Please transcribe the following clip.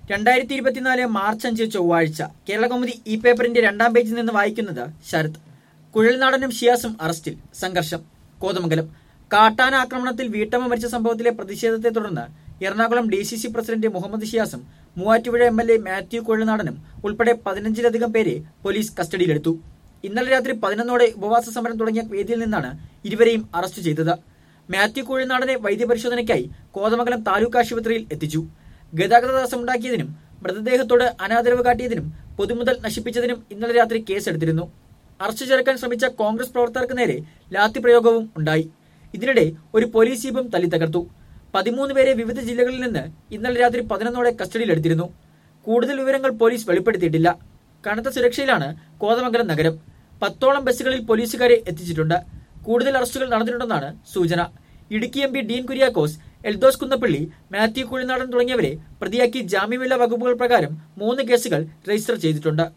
രണ്ടായിരത്തി ഇരുപത്തിനാല് മാർച്ച് അഞ്ച് ചൊവ്വാഴ്ച കേരളകൗമുദി ഈ പേപ്പറിന്റെ രണ്ടാം പേജിൽ നിന്ന് വായിക്കുന്നത് ശരത് കുഴൽനാടനും ഷിയാസും അറസ്റ്റിൽ സംഘർഷം കോതമംഗലം കാട്ടാന ആക്രമണത്തിൽ വീട്ടമ്മ മരിച്ച സംഭവത്തിലെ പ്രതിഷേധത്തെ തുടർന്ന് Ernakulam D C C president Muhammad ഷിയാസും Muvattupuzha M L A Mathew കുഴൽനാടനും ഉൾപ്പെടെ പതിനഞ്ചിലധികം പേരെ പോലീസ് കസ്റ്റഡിയിലെടുത്തു ഇന്നലെ രാത്രി പതിനൊന്നോടെ ഉപവാസ സമരം തുടങ്ങിയ വേദിയിൽ നിന്നാണ് ഇരുവരെയും അറസ്റ്റ് ചെയ്തത് മാത്യു കുഴൽനാടനെ വൈദ്യപരിശോധനയ്ക്കായി കോതമംഗലം താലൂക്ക് ആശുപത്രിയിൽ എത്തിച്ചു ഗതാഗത തടസ്സമുണ്ടാക്കിയതിനും മൃതദേഹത്തോട് അനാദരവ് കാട്ടിയതിനും പൊതുമുതൽ നശിപ്പിച്ചതിനും ഇന്നലെ രാത്രി കേസെടുത്തിരുന്നു അറസ്റ്റ് ചേർക്കാൻ ശ്രമിച്ച കോൺഗ്രസ് പ്രവർത്തകർക്ക് നേരെ ലാത്തി പ്രയോഗവും ഉണ്ടായി ഇതിനിടെ ഒരു പോലീസ് ജീപ്പും തല്ലി തകർത്തു പതിമൂന്ന് പേരെ വിവിധ ജില്ലകളിൽ നിന്ന് ഇന്നലെ രാത്രി പതിനൊന്നോടെ കസ്റ്റഡിയിലെടുത്തിരുന്നു കൂടുതൽ വിവരങ്ങൾ പോലീസ് വെളിപ്പെടുത്തിയിട്ടില്ല കനത്ത സുരക്ഷയിലാണ് കോതമംഗലം നഗരം പത്തോളം ബസ്സുകളിൽ പോലീസുകാരെ എത്തിച്ചിട്ടുണ്ട് കൂടുതൽ അറസ്റ്റുകൾ നടന്നിട്ടുണ്ടെന്നാണ് സൂചന ഇടുക്കി എം പി ഡീൻ കുര്യാക്കോസ് എൽദോസ് കുന്നപ്പള്ളി മാത്യു കുഴിനാടൻ തുടങ്ങിയവരെ പ്രതിയാക്കി ജാമ്യമില്ലാ വകുപ്പുകൾ പ്രകാരം മൂന്ന് കേസുകൾ രജിസ്റ്റർ ചെയ്തിട്ടുണ്ട്